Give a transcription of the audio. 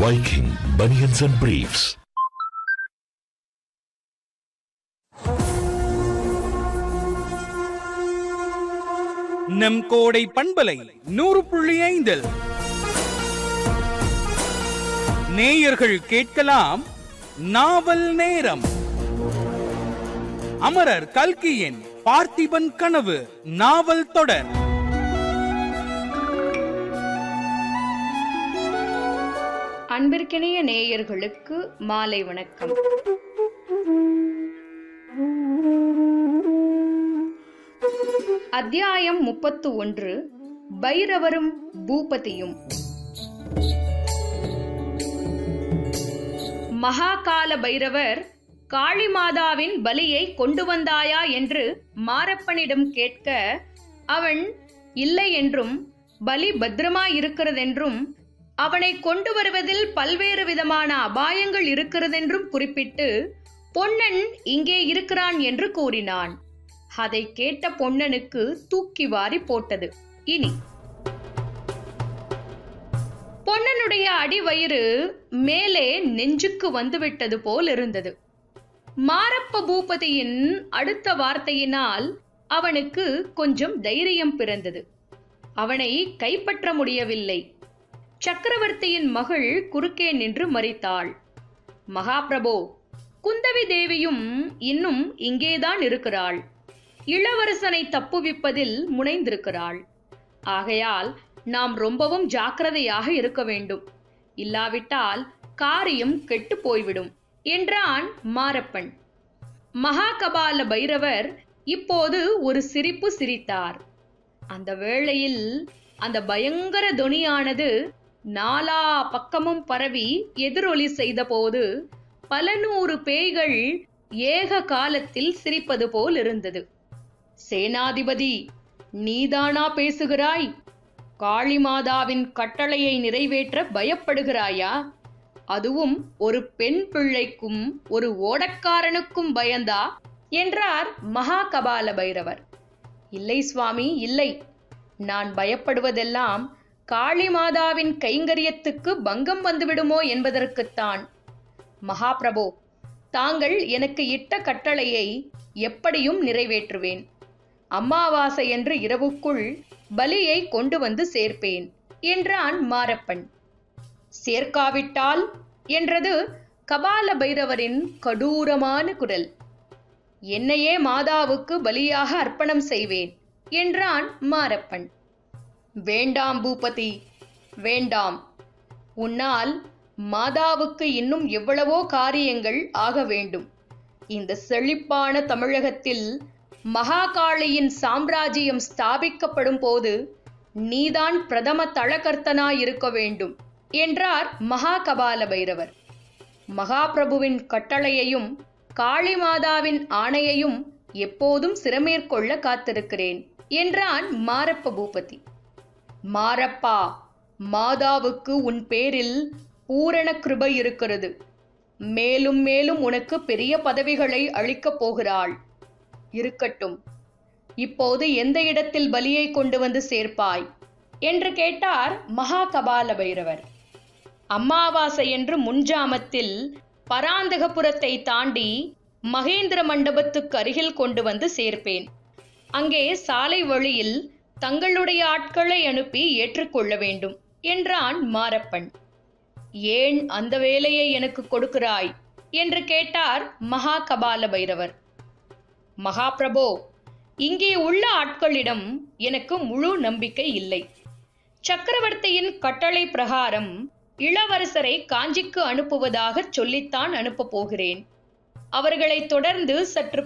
Viking Bunions and Briefs. நம் கோடை பண்பலை நூறு புள்ளி ஐந்தில் நேயர்கள் கேட்கலாம் நாவல் நேரம் அமரர் கல்கியின் பார்த்திபன் கனவு நாவல் தொடர் அன்பிற்கினிய நேயர்களுக்கு மாலை வணக்கம் அத்தியாயம் முப்பத்து ஒன்று பைரவரும் பூபதியும் மகாகால பைரவர் காளிமாதாவின் பலியை கொண்டு வந்தாயா என்று மாரப்பனிடம் கேட்க அவன் இல்லை என்றும் பலி பத்திரமா இருக்கிறதென்றும் அவனை கொண்டு வருவதில் பல்வேறு விதமான அபாயங்கள் இருக்கிறதென்றும் குறிப்பிட்டு பொன்னன் இங்கே இருக்கிறான் என்று கூறினான் அதை கேட்ட பொன்னனுக்கு தூக்கி வாரி போட்டது இனி பொன்னனுடைய அடிவயிறு மேலே நெஞ்சுக்கு வந்துவிட்டது போல் இருந்தது மாரப்ப பூபதியின் அடுத்த வார்த்தையினால் அவனுக்கு கொஞ்சம் தைரியம் பிறந்தது அவனை கைப்பற்ற முடியவில்லை சக்கரவர்த்தியின் மகள் குறுக்கே நின்று மறித்தாள் மகாபிரபோ குந்தவி தேவியும் இன்னும் இங்கேதான் இருக்கிறாள் இளவரசனை தப்புவிப்பதில் முனைந்திருக்கிறாள் ஆகையால் நாம் ரொம்பவும் ஜாக்கிரதையாக இருக்க வேண்டும் இல்லாவிட்டால் காரியம் கெட்டு போய்விடும் என்றான் மாரப்பன் மகாகபால பைரவர் இப்போது ஒரு சிரிப்பு சிரித்தார் அந்த வேளையில் அந்த பயங்கர தொனியானது நாலா பக்கமும் பரவி எதிரொலி செய்தபோது பல நூறு பேய்கள் ஏக காலத்தில் சிரிப்பது போல் இருந்தது சேனாதிபதி நீதானா பேசுகிறாய் காளிமாதாவின் கட்டளையை நிறைவேற்ற பயப்படுகிறாயா அதுவும் ஒரு பெண் பிள்ளைக்கும் ஒரு ஓடக்காரனுக்கும் பயந்தா என்றார் மகாகபால பைரவர் இல்லை சுவாமி இல்லை நான் பயப்படுவதெல்லாம் காளிமாதாவின் கைங்கரியத்துக்கு பங்கம் வந்துவிடுமோ என்பதற்குத்தான் மகாபிரபோ தாங்கள் எனக்கு இட்ட கட்டளையை எப்படியும் நிறைவேற்றுவேன் அம்மாவாசை என்று இரவுக்குள் பலியை கொண்டு வந்து சேர்ப்பேன் என்றான் மாரப்பன் சேர்க்காவிட்டால் என்றது கபால பைரவரின் கடூரமான குரல் என்னையே மாதாவுக்கு பலியாக அர்ப்பணம் செய்வேன் என்றான் மாரப்பன் வேண்டாம் பூபதி வேண்டாம் உன்னால் மாதாவுக்கு இன்னும் எவ்வளவோ காரியங்கள் ஆக வேண்டும் இந்த செழிப்பான தமிழகத்தில் மகாகாளியின் சாம்ராஜ்யம் ஸ்தாபிக்கப்படும் போது நீதான் பிரதம தளகர்த்தனாயிருக்க வேண்டும் என்றார் மகாகபால பைரவர் மகாபிரபுவின் கட்டளையையும் காளிமாதாவின் ஆணையையும் எப்போதும் சிரமேற்கொள்ள காத்திருக்கிறேன் என்றான் மாரப்ப பூபதி மாரப்பா மாதாவுக்கு உன் பேரில் பூரண கிருபை இருக்கிறது மேலும் மேலும் உனக்கு பெரிய பதவிகளை அளிக்கப் போகிறாள் இருக்கட்டும் இப்போது எந்த இடத்தில் பலியை கொண்டு வந்து சேர்ப்பாய் என்று கேட்டார் மகாகபால பைரவர் அமாவாசை என்று முன்ஜாமத்தில் பராந்தகபுரத்தை தாண்டி மகேந்திர மண்டபத்துக்கு அருகில் கொண்டு வந்து சேர்ப்பேன் அங்கே சாலை வழியில் தங்களுடைய ஆட்களை அனுப்பி ஏற்றுக்கொள்ள வேண்டும் என்றான் மாரப்பன் ஏன் அந்த வேலையை எனக்கு கொடுக்கிறாய் என்று கேட்டார் மகாகபால பைரவர் மகாபிரபோ இங்கே உள்ள ஆட்களிடம் எனக்கு முழு நம்பிக்கை இல்லை சக்கரவர்த்தியின் கட்டளை பிரகாரம் இளவரசரை காஞ்சிக்கு அனுப்புவதாக சொல்லித்தான் அனுப்பப் போகிறேன் அவர்களை தொடர்ந்து சற்று